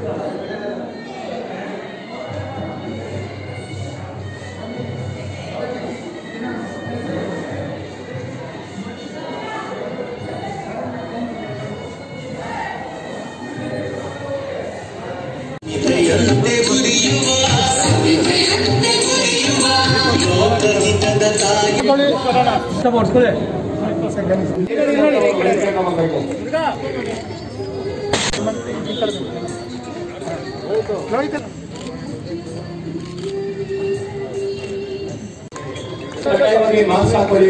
ಕಡ್ಡಾಯವಾಗಿ ಮಾಸ್ಕ್ ಹಾಕೊಳ್ಳಿ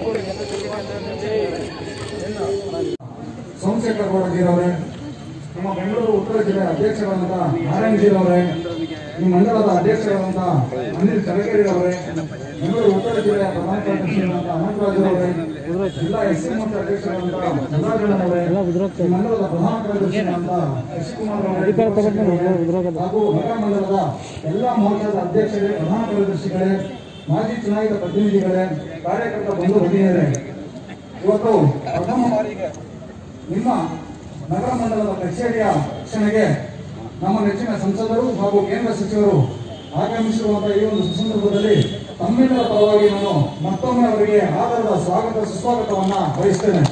ಸೋಮಶೇಖರ್ ಗೌಡಜಿರವರೇ ನಮ್ಮ ಬೆಂಗಳೂರು ಉತ್ತರ ಜಿಲ್ಲೆಯ ಅಧ್ಯಕ್ಷರಾದಂಥ ನಾರಾಯಣ ಜಿರವರೇ ಈ ಮಂಡಲದ ಅಧ್ಯಕ್ಷರಾದಂಥ ಅನಿಲ್ ಚಲಗೇರಿರವರೇ ಬೆಂಗಳೂರು ಉತ್ತರ ಜಿಲ್ಲೆಯ ಪ್ರಧಾನ ಕಾರ್ಯದರ್ಶಿಯಾದಂಥ ಅನಂತರಾಜರವರೇ ಜಿಲ್ಲಾ ಎಸ್ ಸಿ ಮೋರ್ಚಾ ಅಧ್ಯಕ್ಷರಾದಂಥ ಮುರಾಜಣ್ಣನವರೇ ಈ ಮಂಡಲದ ಪ್ರಧಾನ ಕಾರ್ಯದರ್ಶಿಯಾದಂಥ ಶಶಿಕುಮಾರ್ ಅವರೇ ಹಾಗೂ ನಗರ ಮಂಡಲದ ಎಲ್ಲ ಮೋರ್ಚಾದ ಅಧ್ಯಕ್ಷರೇ ಪ್ರಧಾನ ಕಾರ್ಯದರ್ಶಿಗಳೇ ಮಾಜಿ ಚುನಾಯಿತ ಪ್ರತಿನಿಧಿಗಳೇ ಕಾರ್ಯಕರ್ತ ಬಂಧು ಭಗಿನಿಯರೇ ಇವತ್ತು ಪ್ರಥಮ ಬಾರಿಗೆ ನಿಮ್ಮ ನಗರ ಮಂಡಲದ ಕಚೇರಿಯ ರಕ್ಷಣೆಗೆ ನಮ್ಮ ನೆಚ್ಚಿನ ಸಂಸದರು ಹಾಗೂ ಕೇಂದ್ರ ಸಚಿವರು ಆಗಮಿಸಿರುವಂತಹ ಈ ಒಂದು ಸುಸಂದರ್ಭದಲ್ಲಿ ತಮ್ಮೆಲ್ಲರ ಪರವಾಗಿ ನಾನು ಮತ್ತೊಮ್ಮೆ ಅವರಿಗೆ ಆಧಾರದ ಸ್ವಾಗತ ಸುಸ್ವಾಗತವನ್ನ ಬಯಸ್ತೇನೆ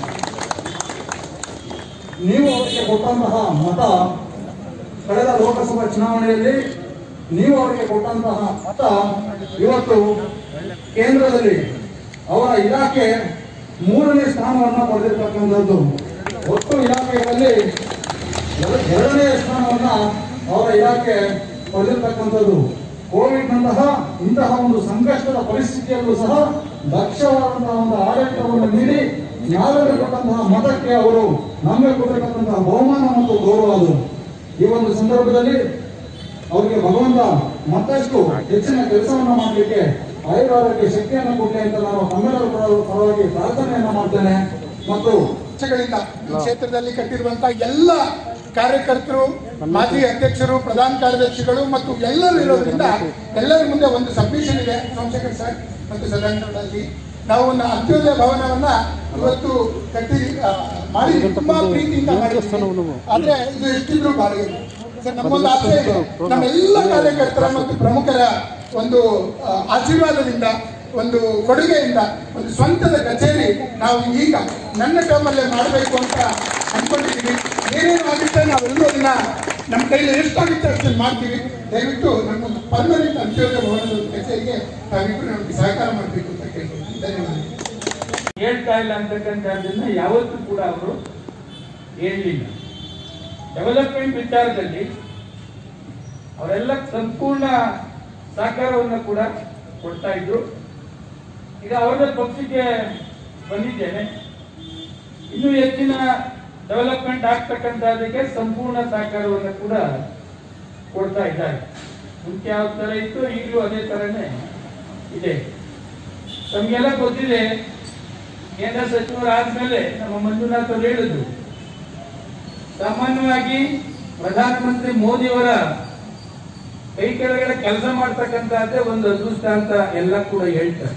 ನೀವು ಅವರಿಗೆ ಕೊಟ್ಟಂತಹ ಮತ ಕಳೆದ ಲೋಕಸಭಾ ಚುನಾವಣೆಯಲ್ಲಿ ನೀವು ಅವರಿಗೆ ಕೊಟ್ಟಂತಹ ಮತ ಇವತ್ತು ಕೇಂದ್ರದಲ್ಲಿ ಅವರ ಇಲಾಖೆ ಮೂರನೇ ಸ್ಥಾನವನ್ನ ಪಡೆದಿರ್ತಕ್ಕಂಥದ್ದು ಒಟ್ಟು ಇಲಾಖೆಗಳಲ್ಲಿ ಎರ- ಎರಡನೇ ಸ್ಥಾನವನ್ನ ಅವರ ಇಲಾಖೆ ಪಡೆದಿರ್ತಕ್ಕಂಥದ್ದು ಕೋವಿಡ್ ನಂತಹ ಇಂತಹ ಒಂದು ಸಂಕಷ್ಟದ ಪರಿಸ್ಥಿತಿಯಲ್ಲೂ ಸಹ ದಕ್ಷವಾದಂತಹ ಒಂದು ಆಡಳಿತವನ್ನು ನೀಡಿ ನಾವೆಲ್ಲ ಕೊಟ್ಟಂತಹ ಮತಕ್ಕೆ ಅವರು ನಮಗೆ ಕೊಟ್ಟಿರತಕ್ಕಂತಹ ಬಹುಮಾನ ಮತ್ತು ಗೌರವ ಅದು ಈ ಒಂದು ಸಂದರ್ಭದಲ್ಲಿ ಅವರಿಗೆ ಭಗವಂತ ಮತ್ತಷ್ಟು ಹೆಚ್ಚಿನ ಕೆಲಸವನ್ನ ಮಾಡಲಿಕ್ಕೆ ಆಯುರ್ವೇದಕ್ಕೆ ಶಕ್ತಿಯನ್ನು ಕೊಡಲಿ ಅಂತ ನಾನು ತಮ್ಮೆಲ್ಲರ ಪರ- ಪರವಾಗಿ ಪ್ರಾರ್ಥನೆಯನ್ನ ಮಾಡ್ತೇನೆ ಮತ್ತು ವರ್ಷಗಳಿಂದ ಈ ಕ್ಷೇತ್ರದಲ್ಲಿ ಕಟ್ಟಿರುವಂತಹ ಎಲ್ಲ ಕಾರ್ಯಕರ್ತರು ಮಾಜಿ ಅಧ್ಯಕ್ಷರು ಪ್ರಧಾನ ಕಾರ್ಯದರ್ಶಿಗಳು ಮತ್ತು ಎಲ್ಲರೂ ಇರೋದ್ರಿಂದ ಎಲ್ಲರ ಮುಂದೆ ಒಂದು ಸಬ್ಮಿಷನ್ ಇದೆ ಸೋಮಶೇಖರ್ ಸರ್ ಮತ್ತು ಸದಾನಂದರಾಜಿ ನಾವು ಒಂದು ಅಂತ್ಯೋದಯ ಭವನವನ್ನ ಇವತ್ತು ಕಟ್ಟಿ ಆ, ಮಾಡಿ ತುಂಬಾ ಪ್ರೀತಿಯಿಂದ ಮಾಡಿದ್ದೀವಿ ಆದ್ರೆ ಇದು ಎಷ್ಟಿದ್ರು ಬಾಡಿಗೆ ಸರ್ ನಮ್ಮೊಂದು ಆಸೆ ಇದೆ ನಮ್ಮೆಲ್ಲ ಕಾರ್ಯಕರ್ತರ ಮತ್ತು ಪ್ರಮುಖರ ಒಂದು ಆ, ಆಶೀರ್ವಾದದಿಂದ ಒಂದು ಕೊಡುಗೆಯಿಂದ ಒಂದು ಸ್ವಂತದ ಕಚೇರಿ ನಾವು ಈಗ ನನ್ನ ಟರ್ಮಲ್ಲೇ ಮಾಡಬೇಕು ಅಂತ ಅನ್ಕೊಂಡಿದ್ದೀವಿ ಏನೇನು ಆಗುತ್ತೆ ನಾವೆಲ್ಲರೂ ಅದನ್ನ ನಮ್ಮ ಕೈಲಿ ಎಷ್ಟಾಗುತ್ತೆ ಅಷ್ಟನ್ನು ಮಾಡ್ತೀವಿ ದಯವಿಟ್ಟು ನಮ್ಮ ಪರ್ಮನೆಂಟ್ ಅಂತ್ಯೋದಯ ಭವನದ ಒಂದು ಕಚೇರಿಗೆ ನಾವಿಬ್ಬರು ನಮಗೆ ಸಹಕಾರ ಮಾಡಬೇಕು ಅಂತ ಕೇಳ್ತೀನಿ ಧನ್ಯವಾದ ಹೇಳ್ತಾ ಇಲ್ಲ ಅಂತಕ್ಕಂಥದ್ದನ್ನ ಯಾವತ್ತೂ ಕೂಡ ಅವರು ಹೇಳಲಿಲ್ಲ ಡೆವಲಪ್ಮೆಂಟ್ ವಿಚಾರದಲ್ಲಿ ಅವರೆಲ್ಲ ಸಂಪೂರ್ಣ ಸಹಕಾರವನ್ನು ಕೂಡ ಕೊಡ್ತಾ ಇದ್ರು ಈಗ ಅವರ ಪಕ್ಷಕ್ಕೆ ಬಂದಿದ್ದೇನೆ ಇನ್ನೂ ಹೆಚ್ಚಿನ ಡೆವಲಪ್ಮೆಂಟ್ ಆಗ್ತಕ್ಕಂಥದ್ದಕ್ಕೆ ಸಂಪೂರ್ಣ ಸಹಕಾರವನ್ನು ಕೂಡ ಕೊಡ್ತಾ ಇದ್ದಾರೆ ಮುಂಚೆ ಯಾವ ತರ ಇತ್ತು ಈಗಲೂ ಅದೇ ತರನೇ ಇದೆ ತಮಗೆಲ್ಲ ಗೊತ್ತಿದೆ ಕೇಂದ್ರ ಸಚಿವರಾದ್ಮೇಲೆ ನಮ್ಮ ಮಂಜುನಾಥ್ ಅವರು ಹೇಳಿದ್ರು ಸಾಮಾನ್ಯವಾಗಿ ಪ್ರಧಾನಮಂತ್ರಿ ಮೋದಿಯವರ ಕೈ ಕೆಳಗಡೆ ಕೆಲಸ ಮಾಡ್ತಕ್ಕಂಥದ್ದೇ ಒಂದು ಅದೃಷ್ಟ ಅಂತ ಎಲ್ಲ ಕೂಡ ಹೇಳ್ತಾರೆ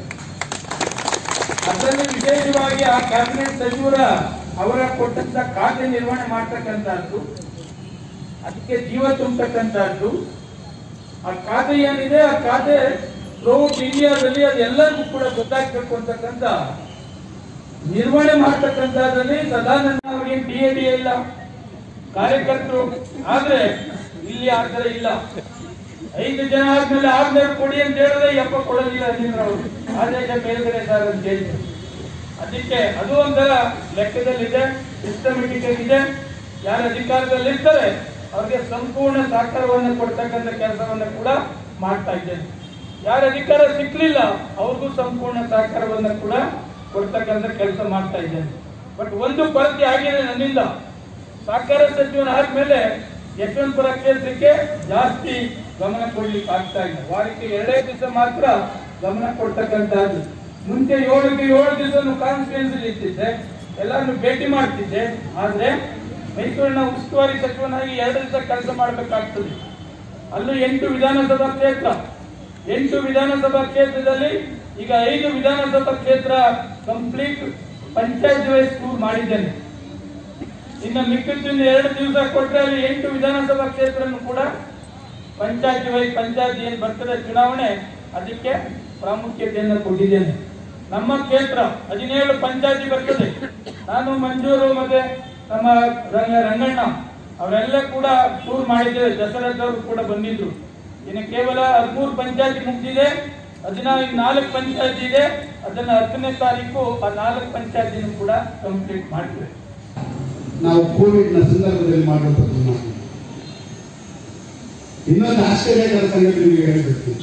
ಅದರಲ್ಲಿ ವಿಶೇಷವಾಗಿ ಆ ಕ್ಯಾಬಿನೆಟ್ ಸಚಿವರ ಅವರ ಕೊಟ್ಟಂತ ಖಾತೆ ನಿರ್ವಹಣೆ ಮಾಡ್ತಕ್ಕಂಥದ್ದು ಅದಕ್ಕೆ ಜೀವ ತುಂಬತಕ್ಕಂಥದ್ದು ಆ ಖಾತೆ ಏನಿದೆ ಆ ಖಾತೆ ಥ್ರೂಔಟ್ ಇಂಡಿಯಾದಲ್ಲಿ ಅದೆಲ್ಲರಿಗೂ ಕೂಡ ಗೊತ್ತಾಗ್ಬೇಕು ಅಂತಕ್ಕಂಥ ನಿರ್ವಹಣೆ ಮಾಡ್ತಕ್ಕಂಥದ್ರಲ್ಲಿ ಸದಾನಂದ ಅವರಿಗೆ ಡಿ ಎ ಡಿ ಇಲ್ಲ ಕಾರ್ಯಕರ್ತರು ಆದ್ರೆ ಇಲ್ಲಿ ಆ ಥರ ಇಲ್ಲ ಐದು ಜನ ಆದ್ಮೇಲೆ ಆರ್ನೂರು ಕೊಡಿ ಅಂತ ಹೇಳಿದ್ರೆ ಯಪ್ಪ ಕೊಡೋದಿಲ್ಲ ನೀನು ಅವರು ಆದೇಶ ಮೇಲ್ಗಡೆ ಸರ್ ಅಂತ ಹೇಳಿದ್ರು ಅದಕ್ಕೆ ಅದು ಒಂಥರ ಲೆಕ್ಕದಲ್ಲಿದೆ ಸಿಸ್ಟಮೆಟಿಕ್ ಆಗಿದೆ ಯಾರು ಅಧಿಕಾರದಲ್ಲಿ ಇರ್ತಾರೆ ಅವ್ರಿಗೆ ಸಂಪೂರ್ಣ ಸಹಕಾರವನ್ನು ಕೊಡ್ತಕ್ಕಂಥ ಕೆಲಸವನ್ನ ಕೂಡ ಮಾಡ್ತಾ ಇದ್ದೇನೆ ಯಾರ ಅಧಿಕಾರ ಸಿಕ್ಲಿಲ್ಲ ಅವ್ರಿಗೂ ಸಂಪೂರ್ಣ ಸಹಕಾರವನ್ನ ಕೂಡ ಕೊಡ್ತಕ್ಕಂಥ ಕೆಲಸ ಮಾಡ್ತಾ ಇದ್ದೇನೆ ಬಟ್ ಒಂದು ಕೊರತೆ ಆಗಿದೆ ನನ್ನಿಂದ ಸಹಕಾರ ಸಚಿವನ ಆದ್ಮೇಲೆ ಯಶವಂತಪುರ ಕ್ಷೇತ್ರಕ್ಕೆ ಜಾಸ್ತಿ ಗಮನ ಕೊಡ್ಲಿಕ್ಕೆ ಆಗ್ತಾ ಇಲ್ಲ ವಾರಕ್ಕೆ ಎರಡೇ ದಿವಸ ಮಾತ್ರ ಗಮನ ಕೊಡ್ತಕ್ಕಂಥದ್ದು ಮುಂಚೆ ಏಳಿಗೆ ಏಳು ದಿವಸ ಕಾನ್ಸ್ಟಿಟ್ಯೂನ್ಸಿ ಇರ್ತಿದ್ದೆ ಎಲ್ಲಾನು ಭೇಟಿ ಮಾಡ್ತಿದ್ದೆ ಆದ್ರೆ ಮೈಸೂರಿನ ಉಸ್ತುವಾರಿ ಸಚಿವನಾಗಿ ಎರಡು ದಿವಸ ಕೆಲಸ ಮಾಡಬೇಕಾಗ್ತದೆ ಅಲ್ಲೂ ಎಂಟು ವಿಧಾನಸಭಾ ಕ್ಷೇತ್ರ ಎಂಟು ವಿಧಾನಸಭಾ ಕ್ಷೇತ್ರದಲ್ಲಿ ಈಗ ಐದು ವಿಧಾನಸಭಾ ಕ್ಷೇತ್ರ ಕಂಪ್ಲೀಟ್ ಪಂಚಾಯತ್ ವೈಸ್ ಟೂರ್ ಮಾಡಿದ್ದೇನೆ ಇನ್ನು ಮಿಕ್ಕಿದ್ದಿಂದ ಎರಡು ದಿವಸ ಕೊಟ್ಟರೆ ಅಲ್ಲಿ ಎಂಟು ವಿಧಾನಸಭಾ ಕ್ಷೇತ್ರವನ್ನು ಕೂಡ ಪಂಚಾಯತಿ ವೈ ಪಂಚಾಯತಿ ಏನ್ ಬರ್ತದೆ ಚುನಾವಣೆ ಅದಕ್ಕೆ ಪ್ರಾಮುಖ್ಯತೆಯನ್ನು ಕೊಟ್ಟಿದ್ದೇನೆ ನಮ್ಮ ಕ್ಷೇತ್ರ ಹದಿನೇಳು ಪಂಚಾಯತಿ ಬರ್ತದೆ ನಾನು ಮಂಜೂರು ಮತ್ತೆ ನಮ್ಮ ರಂಗ ರಂಗಣ್ಣ ಅವರೆಲ್ಲ ಕೂಡ ಟೂರ್ ಮಾಡಿದ್ದೇವೆ ದಸರಾದವರು ಕೂಡ ಬಂದಿದ್ರು ಇನ್ನು ಕೇವಲ ಹದಿಮೂರು ಪಂಚಾಯತಿ ಮುಗಿದಿದೆ ಹದಿನಾಲ್ಕು ನಾಲ್ಕು ಪಂಚಾಯತಿ ಇದೆ ಅದನ್ನ ಹತ್ತನೇ ತಾರೀಕು ಆ ನಾಲ್ಕು ಪಂಚಾಯತಿನೂ ಕೂಡ ಕಂಪ್ಲೀಟ್ ಮಾಡ್ತೇವೆ ನಾವು ಕೋವಿಡ್ನ ಸಂದರ್ಭದಲ್ಲಿ ಮಾಡುವಂಥದ್ದು ನಾವು ಇನ್ನೊಂದು ಆಶ್ಚರ್ಯಕರ ಸಂಗತಿ ನಿಮಗೆ ಹೇಳಬೇಕು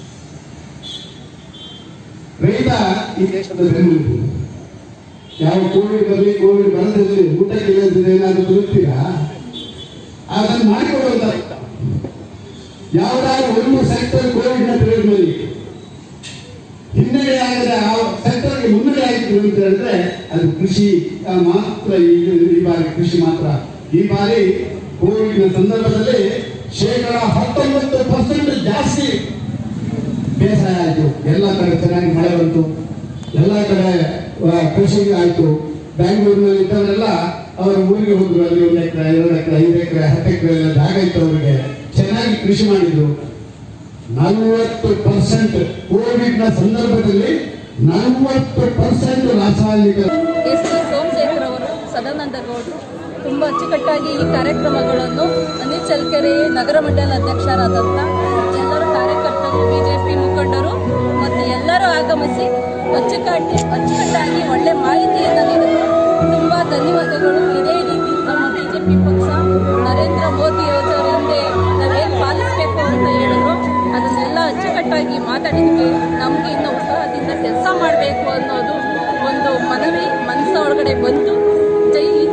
ರೈತ ಈ ದೇಶದ ಬೆನ್ನೆಲುಬು ಯಾವ ಕೋವಿಡ್ ಬರಲಿ ಕೋವಿಡ್ ಬರದಿರಲಿ ಊಟಕ್ಕೆ ಇಲ್ಲದಿದ್ರೆ ಏನಾದರೂ ಬರುತ್ತೀರಾ ಅದನ್ನು ಮಾಡಿಕೊಡುವಂತ ರೈತ ಯಾವುದಾದ್ರೂ ಒಂದು ಸೆಕ್ಟರ್ ಕೋವಿಡ್ನ ಪೀರಿಯಡ್ ನಲ್ಲಿ ಹಿನ್ನಡೆ ಆಗದೆ ಆ ಸೆಕ್ಟರ್ಗೆ ಮುನ್ನಡೆ ಆಯಿತು ಅಂತ ಹೇಳಿದ್ರೆ ಅದು ಕೃಷಿ ಆ, ಮಾತ್ರ ಈ ಈ ಬಾರಿ ಕೃಷಿ ಮಾತ್ರ ಈ ಬಾರಿ ಕೋವಿಡ್ನ ಸಂದರ್ಭದಲ್ಲಿ ಶೇಕಡ ಹತ್ತೊಂಬತ್ತು ಪರ್ಸೆಂಟ್ ಜಾಸ್ತಿ ಬೇಸಾಯ ಆಯಿತು ಎಲ್ಲ ಕಡೆ ಚೆನ್ನಾಗಿ ಮಳೆ ಬಂತು ಎಲ್ಲ ಕಡೆ ಆ, ಕೃಷಿ ಆಯಿತು ಬ್ಯಾಂಗ್ಳೂರಿನಲ್ಲಿ ಇದ್ದವರೆಲ್ಲ ಅವರ ಊರಿಗೆ ಹೋದ್ರು ಅಲ್ಲಿ ಒಂದು ಎಕರೆ ಎರಡು ಎಕರೆ ಐದು ಎಕರೆ ಹತ್ತು ಎಕರೆ ಎಲ್ಲ ಜಾಗ ಇತ್ತು ಅವರಿಗೆ ಚೆನ್ನಾಗಿ ಕೃಷಿ ಮಾಡಿದ್ರು ನಲವತ್ತು ಪರ್ಸೆಂಟ್ ಕೋವಿಡ್ ನ ಸಂದರ್ಭದಲ್ಲಿ ನಲವತ್ತು ಪರ್ಸೆಂಟ್ ರಾಸಾಯನಿಕ ಎಸ್ ಟಿ ಸೋಮಶೇಖರ್ ಅವರು ಸದಾನಂದ ಗೌಡರು ತುಂಬ ಅಚ್ಚುಕಟ್ಟಾಗಿ ಈ ಕಾರ್ಯಕ್ರಮಗಳನ್ನು ಅನಿಲ್ ಚಲ್ಕೆರೆ ನಗರ ಮಂಡಲ ಅಧ್ಯಕ್ಷರಾದಂಥ ಎಲ್ಲರೂ ಕಾರ್ಯಕರ್ತರು ಬಿಜೆಪಿ ಮುಖಂಡರು ಮತ್ತು ಎಲ್ಲರೂ ಆಗಮಿಸಿ ಅಚ್ಚುಕಟ್ಟಿ ಅಚ್ಚುಕಟ್ಟಾಗಿ ಒಳ್ಳೆ ಮಾಹಿತಿಯನ್ನು ನೀಡಿದರು ತುಂಬ ಧನ್ಯವಾದಗಳು ಇದೇ ರೀತಿ ನಮ್ಮ ಬಿಜೆಪಿ ಪಕ್ಷ ನರೇಂದ್ರ ಮೋದಿ ಅವರ ಹಿಂದೆ ನಾವೇನು ಪಾಲಿಸಬೇಕು ಅಂತ ಹೇಳಿದ್ರು ಅದನ್ನೆಲ್ಲ ಅಚ್ಚುಕಟ್ಟಾಗಿ ಮಾತಾಡಿದ್ವಿ ನಮಗೆ ಇನ್ನು ಉತ್ಸಾಹದಿಂದ ಕೆಲಸ ಮಾಡಬೇಕು ಅನ್ನೋದು ಒಂದು ಮನವಿ ಮನಸ್ಸ ಒಳಗಡೆ ಬಂತು ಜೈ ಹಿಂದ್